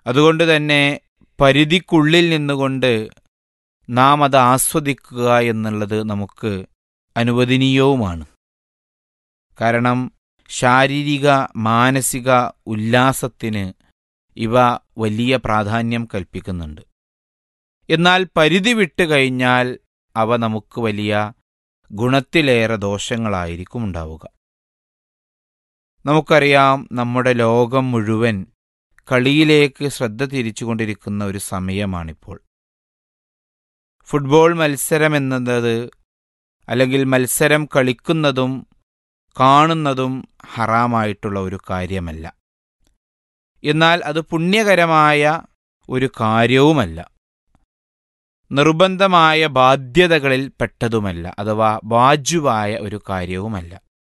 അതുകൊണ്ട് തന്നെ പരിധിക്കുള്ളിൽ നിന്നുകൊണ്ട് നാം അത് ആസ്വദിക്കുക എന്നുള്ളത് നമുക്ക് അനുവദനീയവുമാണ് കാരണം ശാരീരിക മാനസിക ഉല്ലാസത്തിന് ഇവ വലിയ പ്രാധാന്യം കൽപ്പിക്കുന്നുണ്ട് എന്നാൽ പരിധി വിട്ട് കഴിഞ്ഞാൽ അവ നമുക്ക് വലിയ ഗുണത്തിലേറെ ദോഷങ്ങളായിരിക്കും ഉണ്ടാവുക നമുക്കറിയാം നമ്മുടെ ലോകം മുഴുവൻ കളിയിലേക്ക് ശ്രദ്ധ തിരിച്ചുകൊണ്ടിരിക്കുന്ന ഒരു സമയമാണിപ്പോൾ ഫുട്ബോൾ മത്സരം എന്നത് അല്ലെങ്കിൽ മത്സരം കളിക്കുന്നതും കാണുന്നതും ഹറാമായിട്ടുള്ള ഒരു കാര്യമല്ല എന്നാൽ അത് പുണ്യകരമായ ഒരു കാര്യവുമല്ല നിർബന്ധമായ ബാധ്യതകളിൽ പെട്ടതുമല്ല അഥവാ വാജുവായ ഒരു കാര്യവുമല്ല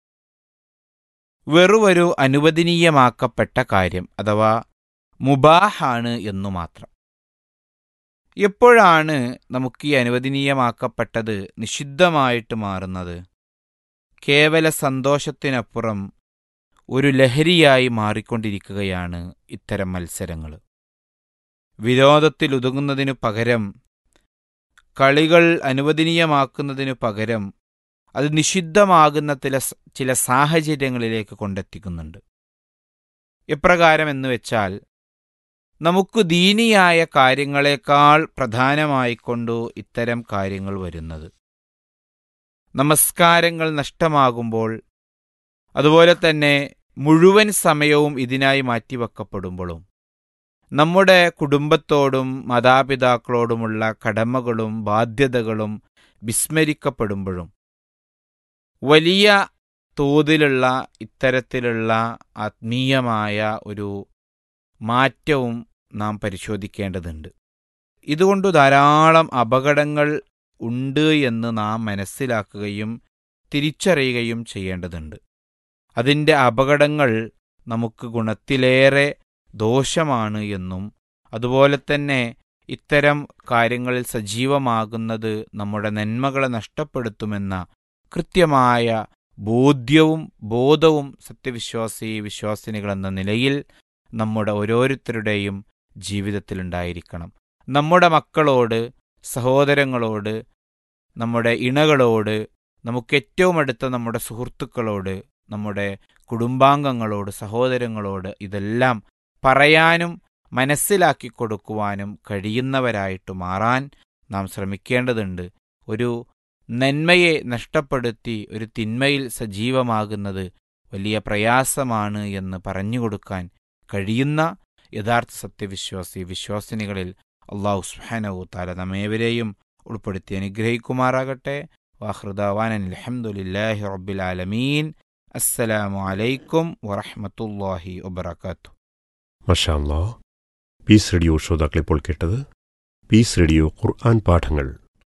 വെറുമൊരു അനുവദനീയമാക്കപ്പെട്ട കാര്യം അഥവാ മുബാഹാണ് എന്നു മാത്രം എപ്പോഴാണ് നമുക്ക് ഈ അനുവദനീയമാക്കപ്പെട്ടത് നിഷിദ്ധമായിട്ട് മാറുന്നത് കേവല സന്തോഷത്തിനപ്പുറം ഒരു ലഹരിയായി മാറിക്കൊണ്ടിരിക്കുകയാണ് ഇത്തരം മത്സരങ്ങൾ വിരോധത്തിലൊതുങ്ങുന്നതിനു പകരം കളികൾ അനുവദനീയമാക്കുന്നതിനു പകരം അത് നിഷിദ്ധമാകുന്ന ചില ചില സാഹചര്യങ്ങളിലേക്ക് കൊണ്ടെത്തിക്കുന്നുണ്ട് എപ്രകാരം എന്ന് വെച്ചാൽ നമുക്ക് ദീനിയായ കാര്യങ്ങളെക്കാൾ പ്രധാനമായിക്കൊണ്ടു ഇത്തരം കാര്യങ്ങൾ വരുന്നത് നമസ്കാരങ്ങൾ നഷ്ടമാകുമ്പോൾ അതുപോലെ തന്നെ മുഴുവൻ സമയവും ഇതിനായി മാറ്റിവെക്കപ്പെടുമ്പോഴും നമ്മുടെ കുടുംബത്തോടും മാതാപിതാക്കളോടുമുള്ള കടമകളും ബാധ്യതകളും വിസ്മരിക്കപ്പെടുമ്പോഴും വലിയ തോതിലുള്ള ഇത്തരത്തിലുള്ള ആത്മീയമായ ഒരു മാറ്റവും നാം പരിശോധിക്കേണ്ടതുണ്ട് ഇതുകൊണ്ട് ധാരാളം അപകടങ്ങൾ ഉണ്ട് എന്ന് നാം മനസ്സിലാക്കുകയും തിരിച്ചറിയുകയും ചെയ്യേണ്ടതുണ്ട് അതിൻ്റെ അപകടങ്ങൾ നമുക്ക് ഗുണത്തിലേറെ ദോഷമാണ് എന്നും അതുപോലെ തന്നെ ഇത്തരം കാര്യങ്ങളിൽ സജീവമാകുന്നത് നമ്മുടെ നന്മകളെ നഷ്ടപ്പെടുത്തുമെന്ന കൃത്യമായ ബോധ്യവും ബോധവും സത്യവിശ്വാസി വിശ്വാസിനികൾ എന്ന നിലയിൽ നമ്മുടെ ഓരോരുത്തരുടെയും ജീവിതത്തിലുണ്ടായിരിക്കണം നമ്മുടെ മക്കളോട് സഹോദരങ്ങളോട് നമ്മുടെ ഇണകളോട് നമുക്ക് ഏറ്റവും അടുത്ത നമ്മുടെ സുഹൃത്തുക്കളോട് നമ്മുടെ കുടുംബാംഗങ്ങളോട് സഹോദരങ്ങളോട് ഇതെല്ലാം പറയാനും മനസ്സിലാക്കി കൊടുക്കുവാനും കഴിയുന്നവരായിട്ട് മാറാൻ നാം ശ്രമിക്കേണ്ടതുണ്ട് ഒരു നന്മയെ നഷ്ടപ്പെടുത്തി ഒരു തിന്മയിൽ സജീവമാകുന്നത് വലിയ പ്രയാസമാണ് എന്ന് പറഞ്ഞുകൊടുക്കാൻ കഴിയുന്ന യഥാർത്ഥ സത്യവിശ്വാസി വിശ്വാസിനികളിൽ അള്ളാഹു സുഹാനവു താല നമ്മേവരെയും ഉൾപ്പെടുത്തി അനുഗ്രഹിക്കുമാറാകട്ടെ വാഹൃദാവാൻ അലഹമുല്ലാഹി റബ്ബിൽ ആലമീൻ അസ്സലാമു അലൈക്കും വറഹമത്തല്ലാഹി വബർക്കാത്തു മഷാല്ലാ പീസ് റേഡിയോ ശ്രോതാക്കൾ ഇപ്പോൾ കേട്ടത് പീസ് റേഡിയോ ഖുർആൻ പാഠങ്ങൾ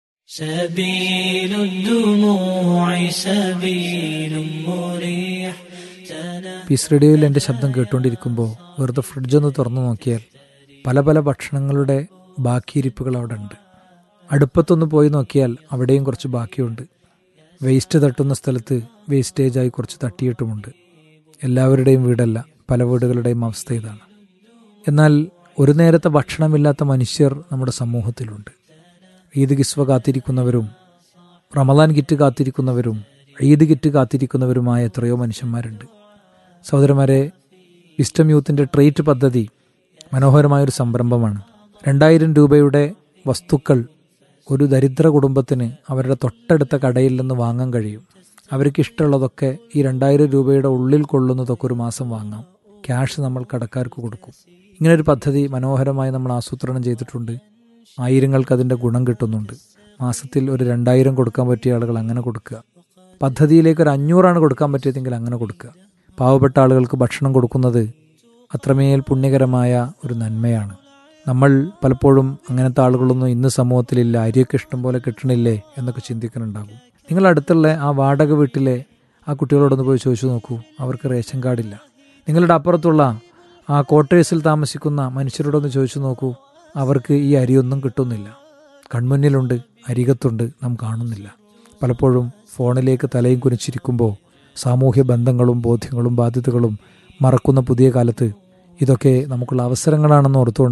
سبيل الدموع سبيل مريح പീസ് റേഡിയോയിൽ എൻ്റെ ശബ്ദം കേട്ടുകൊണ്ടിരിക്കുമ്പോൾ വെറുതെ ഫ്രിഡ്ജൊന്ന് തുറന്നു നോക്കിയാൽ പല പല ഭക്ഷണങ്ങളുടെ ബാക്കിയിരിപ്പുകൾ അവിടെ ഉണ്ട് അടുപ്പത്തൊന്ന് പോയി നോക്കിയാൽ അവിടെയും കുറച്ച് ബാക്കിയുണ്ട് വേസ്റ്റ് തട്ടുന്ന സ്ഥലത്ത് വേസ്റ്റേജായി കുറച്ച് തട്ടിയിട്ടുമുണ്ട് എല്ലാവരുടെയും വീടല്ല പല വീടുകളുടെയും അവസ്ഥ ഇതാണ് എന്നാൽ ഒരു നേരത്തെ ഭക്ഷണമില്ലാത്ത മനുഷ്യർ നമ്മുടെ സമൂഹത്തിലുണ്ട് ഈദ് കിസ്വ കാത്തിരിക്കുന്നവരും റമദാൻ കിറ്റ് കാത്തിരിക്കുന്നവരും ഈദ് കിറ്റ് കാത്തിരിക്കുന്നവരുമായ എത്രയോ മനുഷ്യന്മാരുണ്ട് സഹോദരന്മാരെ വിസ്റ്റം യൂത്തിൻ്റെ ട്രേറ്റ് പദ്ധതി മനോഹരമായൊരു സംരംഭമാണ് രണ്ടായിരം രൂപയുടെ വസ്തുക്കൾ ഒരു ദരിദ്ര കുടുംബത്തിന് അവരുടെ തൊട്ടടുത്ത കടയിൽ നിന്ന് വാങ്ങാൻ കഴിയും അവർക്ക് ഇഷ്ടമുള്ളതൊക്കെ ഈ രണ്ടായിരം രൂപയുടെ ഉള്ളിൽ കൊള്ളുന്നതൊക്കെ ഒരു മാസം വാങ്ങാം ക്യാഷ് നമ്മൾ കടക്കാർക്ക് കൊടുക്കും ഇങ്ങനൊരു പദ്ധതി മനോഹരമായി നമ്മൾ ആസൂത്രണം ചെയ്തിട്ടുണ്ട് ആയിരങ്ങൾക്ക് അതിൻ്റെ ഗുണം കിട്ടുന്നുണ്ട് മാസത്തിൽ ഒരു രണ്ടായിരം കൊടുക്കാൻ പറ്റിയ ആളുകൾ അങ്ങനെ കൊടുക്കുക പദ്ധതിയിലേക്ക് ഒരു അഞ്ഞൂറാണ് കൊടുക്കാൻ പറ്റിയതെങ്കിൽ അങ്ങനെ കൊടുക്കുക പാവപ്പെട്ട ആളുകൾക്ക് ഭക്ഷണം കൊടുക്കുന്നത് അത്രമേൽ പുണ്യകരമായ ഒരു നന്മയാണ് നമ്മൾ പലപ്പോഴും അങ്ങനത്തെ ആളുകളൊന്നും ഇന്ന് സമൂഹത്തിലില്ല അരിയൊക്കെ ഇഷ്ടം പോലെ കിട്ടണില്ലേ എന്നൊക്കെ ചിന്തിക്കുന്നുണ്ടാകും നിങ്ങൾ അടുത്തുള്ള ആ വാടക വീട്ടിലെ ആ കുട്ടികളോടൊന്ന് പോയി ചോദിച്ചു നോക്കൂ അവർക്ക് റേഷൻ കാർഡില്ല നിങ്ങളുടെ അപ്പുറത്തുള്ള ആ ക്വാർട്ടേഴ്സിൽ താമസിക്കുന്ന മനുഷ്യരോടൊന്ന് ചോദിച്ചു നോക്കൂ അവർക്ക് ഈ അരിയൊന്നും കിട്ടുന്നില്ല കൺമുന്നിലുണ്ട് അരികത്തുണ്ട് നാം കാണുന്നില്ല പലപ്പോഴും ഫോണിലേക്ക് തലയും കുനിച്ചിരിക്കുമ്പോൾ സാമൂഹ്യ ബന്ധങ്ങളും ബോധ്യങ്ങളും ബാധ്യതകളും മറക്കുന്ന പുതിയ കാലത്ത് ഇതൊക്കെ നമുക്കുള്ള അവസരങ്ങളാണെന്ന് ഓർത്തുകൊണ്ട്